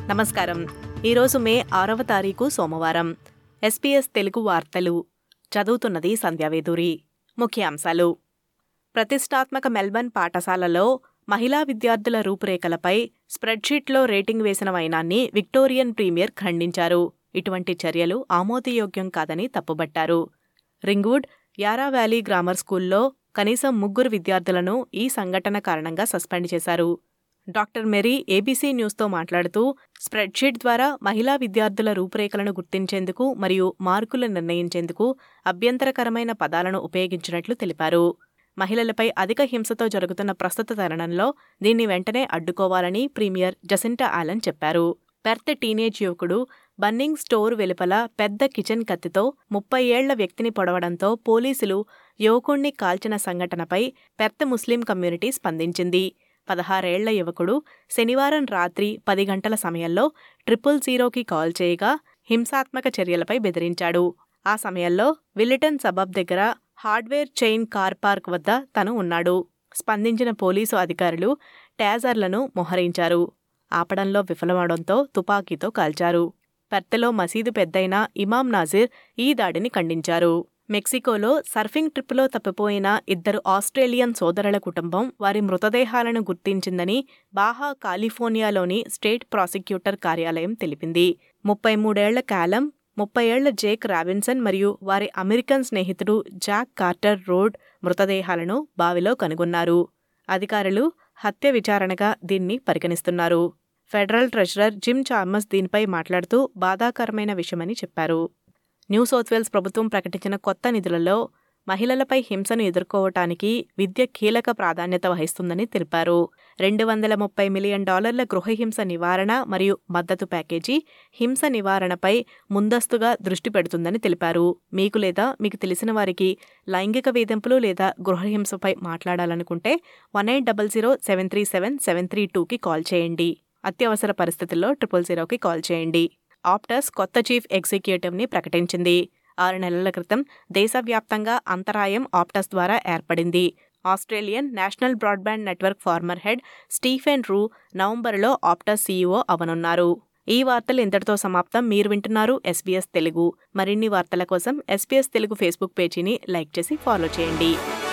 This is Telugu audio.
నమస్కారం ఈరోజు మే ఆరవ తారీఖు సోమవారం ఎస్పీఎస్ తెలుగు వార్తలు చదువుతున్నది సంధ్యావేదూరి ముఖ్యాంశాలు ప్రతిష్టాత్మక మెల్బర్న్ పాఠశాలలో మహిళా విద్యార్థుల రూపురేఖలపై స్ప్రెడ్షీట్లో రేటింగ్ వేసిన వైనాన్ని విక్టోరియన్ ప్రీమియర్ ఖండించారు ఇటువంటి చర్యలు ఆమోదయోగ్యం కాదని తప్పుబట్టారు రింగ్వుడ్ యారా వ్యాలీ గ్రామర్ స్కూల్లో కనీసం ముగ్గురు విద్యార్థులను ఈ సంఘటన కారణంగా సస్పెండ్ చేశారు డాక్టర్ మెరీ ఏబీసీ న్యూస్తో మాట్లాడుతూ స్ప్రెడ్షీట్ ద్వారా మహిళా విద్యార్థుల రూపురేఖలను గుర్తించేందుకు మరియు మార్కులు నిర్ణయించేందుకు అభ్యంతరకరమైన పదాలను ఉపయోగించినట్లు తెలిపారు మహిళలపై అధిక హింసతో జరుగుతున్న ప్రస్తుత తరుణంలో దీన్ని వెంటనే అడ్డుకోవాలని ప్రీమియర్ జసింటా ఆలన్ చెప్పారు పెర్త్ టీనేజ్ యువకుడు బన్నింగ్ స్టోర్ వెలుపల పెద్ద కిచెన్ కత్తితో ముప్పై ఏళ్ల వ్యక్తిని పొడవడంతో పోలీసులు యువకుణ్ణి కాల్చిన సంఘటనపై పెర్త్ ముస్లిం కమ్యూనిటీ స్పందించింది పదహారేళ్ల యువకుడు శనివారం రాత్రి పది గంటల సమయంలో ట్రిపుల్ జీరోకి కాల్ చేయగా హింసాత్మక చర్యలపై బెదిరించాడు ఆ సమయంలో విల్లిటన్ సబబ్ దగ్గర హార్డ్వేర్ చైన్ కార్ పార్క్ వద్ద తను ఉన్నాడు స్పందించిన పోలీసు అధికారులు ట్యాజర్లను మొహరించారు ఆపడంలో విఫలమవడంతో తుపాకీతో కాల్చారు పెర్తలో మసీదు పెద్దయిన ఇమాం నాజిర్ ఈ దాడిని ఖండించారు మెక్సికోలో సర్ఫింగ్ ట్రిప్లో తప్పిపోయిన ఇద్దరు ఆస్ట్రేలియన్ సోదరుల కుటుంబం వారి మృతదేహాలను గుర్తించిందని బాహా కాలిఫోర్నియాలోని స్టేట్ ప్రాసిక్యూటర్ కార్యాలయం తెలిపింది ముప్పై మూడేళ్ల కాలం ముప్పై ఏళ్ల జేక్ రాబిన్సన్ మరియు వారి అమెరికన్ స్నేహితుడు జాక్ కార్టర్ రోడ్ మృతదేహాలను బావిలో కనుగొన్నారు అధికారులు హత్య విచారణగా దీన్ని పరిగణిస్తున్నారు ఫెడరల్ ట్రెజరర్ జిమ్ చార్మస్ దీనిపై మాట్లాడుతూ బాధాకరమైన విషయమని చెప్పారు న్యూ సౌత్ వేల్స్ ప్రభుత్వం ప్రకటించిన కొత్త నిధులలో మహిళలపై హింసను ఎదుర్కోవటానికి విద్య కీలక ప్రాధాన్యత వహిస్తుందని తెలిపారు రెండు వందల ముప్పై మిలియన్ డాలర్ల గృహహింస నివారణ మరియు మద్దతు ప్యాకేజీ హింస నివారణపై ముందస్తుగా దృష్టి పెడుతుందని తెలిపారు మీకు లేదా మీకు తెలిసిన వారికి లైంగిక వేధింపులు లేదా గృహహింసపై మాట్లాడాలనుకుంటే one eight double zero seven three seven seven three టూకి కాల్ చేయండి అత్యవసర పరిస్థితుల్లో ట్రిపుల్ జీరోకి కాల్ చేయండి ఆప్టస్ కొత్త చీఫ్ ఎగ్జిక్యూటివ్ని ప్రకటించింది ఆరు నెలల క్రితం దేశవ్యాప్తంగా అంతరాయం ఆప్టస్ ద్వారా ఏర్పడింది Australian national broadband network former head Stephen Rue నవంబర్లో ఆప్టస్ సీఈఓ అవనున్నారు ఈ వార్తలు ఇంతటితో సమాప్తం మీరు వింటున్నారు ఎస్బీఎస్ తెలుగు మరిన్ని వార్తల కోసం ఎస్బీఎస్ తెలుగు ఫేస్బుక్ పేజీని లైక్ చేసి ఫాలో చేయండి